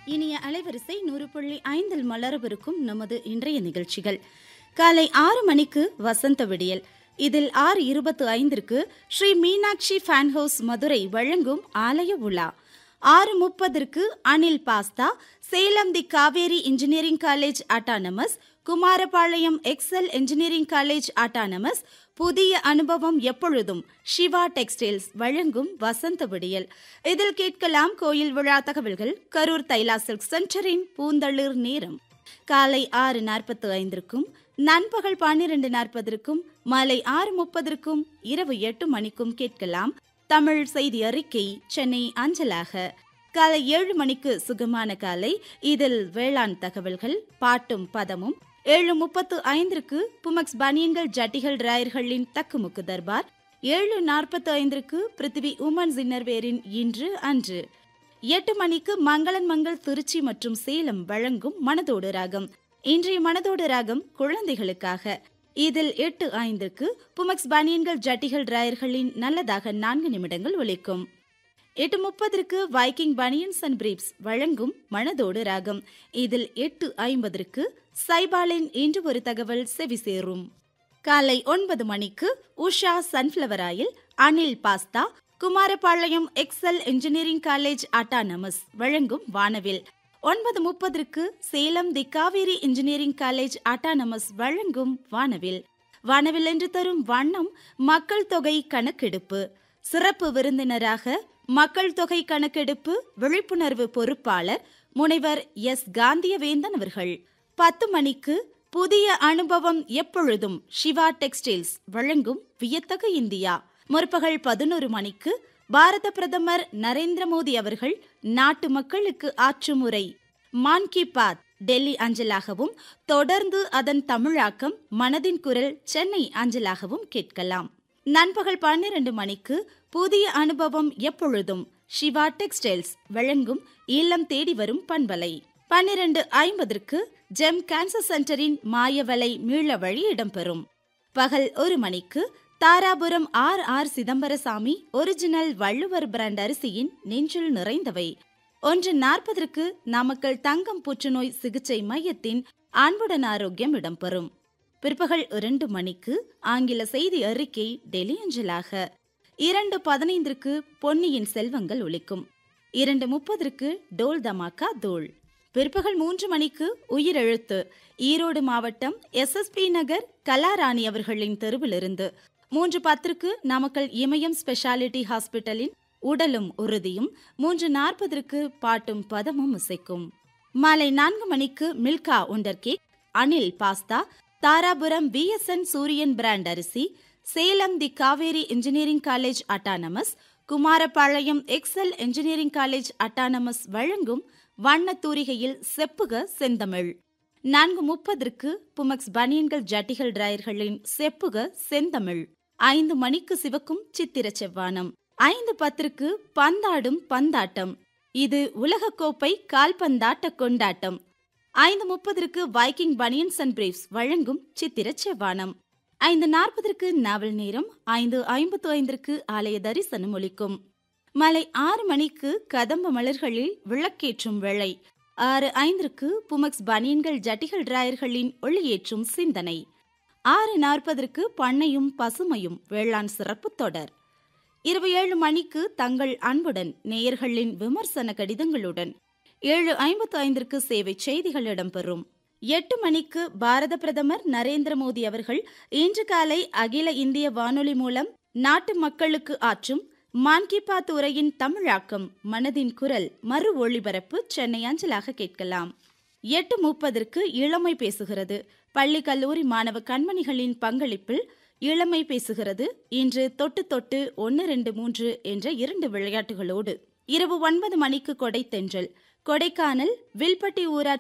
இனிய அலைவரிசை நூறு புள்ளி ஐந்தில் மலரவிருக்கும் நமது இன்றைய நிகழ்ச்சிகள் காலை ஆறு மணிக்கு வசந்த விடியல் இதில் ஆறு இருபத்து ஐந்திற்கு ஸ்ரீ மீனாட்சி ஃபேன் ஹவுஸ் மதுரை வழங்கும் ஆலய உலா ஆறு முப்பதற்கு Anil pasta Salem the Kaveri engineering college autonomous Kumarapalayam excel engineering college autonomous புதிய அனுபவம் எப்பொழுதும் சிவா டெக்ஸ்டைல்ஸ் வழங்கும் வசந்த விடியல் இதில் கேட்கலாம் கோயில் விழா தகவல்கள் கரூர் தைலா சில்க் சென்டரின் பூந்தளிர் நேரம் காலை ஆறு நாற்பத்து ஐந்திற்கும் நண்பகல் பன்னிரண்டு நாற்பதற்கும் மாலை ஆறு முப்பதற்கும் இரவு எட்டு மணிக்கும் கேட்கலாம் தமிழ் செய்தி அறிக்கை சென்னை அஞ்சலாக காலை ஏழு மணிக்கு சுகமான காலை இதில் வேளாண் தகவல்கள் பாட்டும் பதமும் ஏழு முப்பத்து ஐந்திற்கு புமக்ஸ் பனியன்கள் ஜட்டிகள் ராயர்களின் தக்குமுக்கு தர்பார் ஏழு நாற்பத்து ஐந்திற்கு பிருத்திவி உமன்ஸ் இன்னர்வேரின் இன்று அன்று எட்டு மணிக்கு மங்களன் மங்கள் திருச்சி மற்றும் சேலம் வழங்கும் மனதோடு ராகம் இன்றைய மனதோடு ராகம் குழந்தைகளுக்காக இதில் எட்டு ஐந்திற்கு புமக்ஸ் பனியன்கள் ஜட்டிகள் ராயர்களின் நல்லதாக நான்கு நிமிடங்கள் ஒலிக்கும் எட்டு முப்பதற்கு வைக்கிங் பனியன்ஸ் அண்ட் பிரீப்ஸ் வழங்கும் மனதோடு ராகம் இதில் எட்டு ஐம்பதற்கு சைபாலின் இன்று ஒரு தகவல் செவி சேரும் காலை ஒன்பது மணிக்கு Usha sunflower oil Anil pasta Kumarapalayam excel engineering college autonomous வழங்கும் வானவில் ஒன்பது முப்பதற்கு Salem the Kaveri engineering college autonomous வழங்கும் வானவில் வானவில் என்று தரும் வண்ணம் மக்கள் தொகை கணக்கெடுப்பு சிறப்பு விருந்தினராக மக்கள் தொகை கணக்கெடுப்பு விழிப்புணர்வு பொறுப்பாளர் முனைவர் எஸ் காந்தியவேந்தன் அவர்கள் பத்து மணிக்கு புதிய அனுபவம் எப்பொழுதும் சிவா டெக்ஸ்டைல்ஸ் வழங்கும் வியத்தகு இந்தியா முற்பகல் பதினோரு மணிக்கு பாரத பிரதமர் நரேந்திர மோடி அவர்கள் நாட்டு மக்களுக்கு ஆற்றும் உரை மான் கி பாத் டெல்லி அஞ்சலாகவும் தொடர்ந்து அதன் தமிழாக்கம் மனதின் குரல் சென்னை அஞ்சலாகவும் கேட்கலாம் நண்பகல் பன்னிரண்டு மணிக்கு புதிய அனுபவம் எப்பொழுதும் சிவா டெக்ஸ்டைல்ஸ் வழங்கும் இல்லம் தேடி வரும் பண்பலை பன்னிரண்டு ஐம்பதற்கு ஜெம் கேன்சர் சென்டரின் மாயவலை மீள வழி இடம்பெறும் பகல் ஒரு மணிக்கு Dharapuram R R Chidambarasamy original Valluvar brand அரிசியின் நெஞ்சில் நிறைந்தவை ஒன்று நாற்பதற்கு நாமக்கல் தங்கம் புற்றுநோய் சிகிச்சை மையத்தின் அன்புடன் ஆரோக்கியம் இடம்பெறும் பிற்பகல் இரண்டு மணிக்கு ஆங்கில செய்தி அறிக்கை டெல்லி அஞ்சலாக இரண்டு பதினைந்திற்கு பொன்னியின் செல்வங்கள் ஒலிக்கும் இரண்டு முப்பதற்கு டோல் தமாக்கா தோல் பிற்பகல் மூன்று மணிக்கு உயிரெழுத்து ஈரோடு மாவட்டம் எஸ்எஸ்பி நகர் கலாராணி அவர்களின் தெருவிலிருந்து மூன்று பத்திற்கு நாமக்கல் இமயம் ஸ்பெஷாலிட்டி ஹாஸ்பிட்டலின் உடலும் உறுதியும் மூன்று நாற்பதற்கு பாட்டும் பதமும் இசைக்கும் மாலை நான்கு மணிக்கு Milka wonder cake Anil pasta Dharapuram BSN Suriyan brand அரிசி Salem the Kaveri engineering college autonomous Kumarapalayam excel engineering college autonomous வழங்கும் வண்ண தூரிகையில் செப்புக செந்தமிழ் நான்கு முப்பதற்கு புமக்ஸ் பனியன்கள் ஜட்டிகள் டிராயர்களின் செப்புக செந்தமிழ் ஐந்து மணிக்கு சிவக்கும் சித்திர செவ்வானம் ஐந்து பத்திற்கு பந்தாடும் பந்தாட்டம் இது உலகக்கோப்பை கால்பந்தாட்ட கொண்டாட்டம் ஐந்து முப்பதற்கு வைக்கிங் பனியன்ஸ் அண்ட் பிரீஃப்ஸ் வழங்கும் சித்திர செவ்வானம் ஐந்து நாற்பதற்கு நாவல் நேரம் ஐந்து ஐம்பத்து ஐந்திற்கு ஆலய தரிசனம் ஒலிக்கும் மாலை ஆறு மணிக்கு கதம்ப மலர்களில் விளக்கேற்றும் வேளை ஆறு ஐந்திற்கு புமக்ஸ் பனியன்கள் ஜட்டிகள் டிராயர்களின் ஒளியேற்றும் சிந்தனை ஆறு நாற்பதற்கு பண்ணையும் பசுமையும் வேளாண் சிறப்பு தொடர் இரவு ஏழு மணிக்கு தங்கள் அன்புடன் நேயர்களின் விமர்சன கடிதங்களுடன் ஏழு ஐம்பத்து ஐந்திற்கு சேவை செய்திகள் இடம்பெறும் எட்டு மணிக்கு பாரத பிரதமர் நரேந்திர மோடி அவர்கள் இன்று காலை அகில இந்திய வானொலி மூலம் நாட்டு மக்களுக்கு ஆற்றும் மான் கி பாத் உரையின் தமிழாக்கம் மனதின் குரல் மறு ஒளிபரப்பு சென்னை அஞ்சலாக கேட்கலாம் எட்டு முப்பதற்கு இளமை பேசுகிறது பள்ளி கல்லூரி மாணவ கண்மணிகளின் பங்களிப்பில் இளமை பேசுகிறது இன்று தொட்டு தொட்டு ஒன்று ரெண்டு மூன்று என்ற இரண்டு விளையாட்டுகளோடு இரவு ஒன்பது மணிக்கு கொடை தென்றல் கொடைக்கானல் வில்பட்டி ஊராட்சி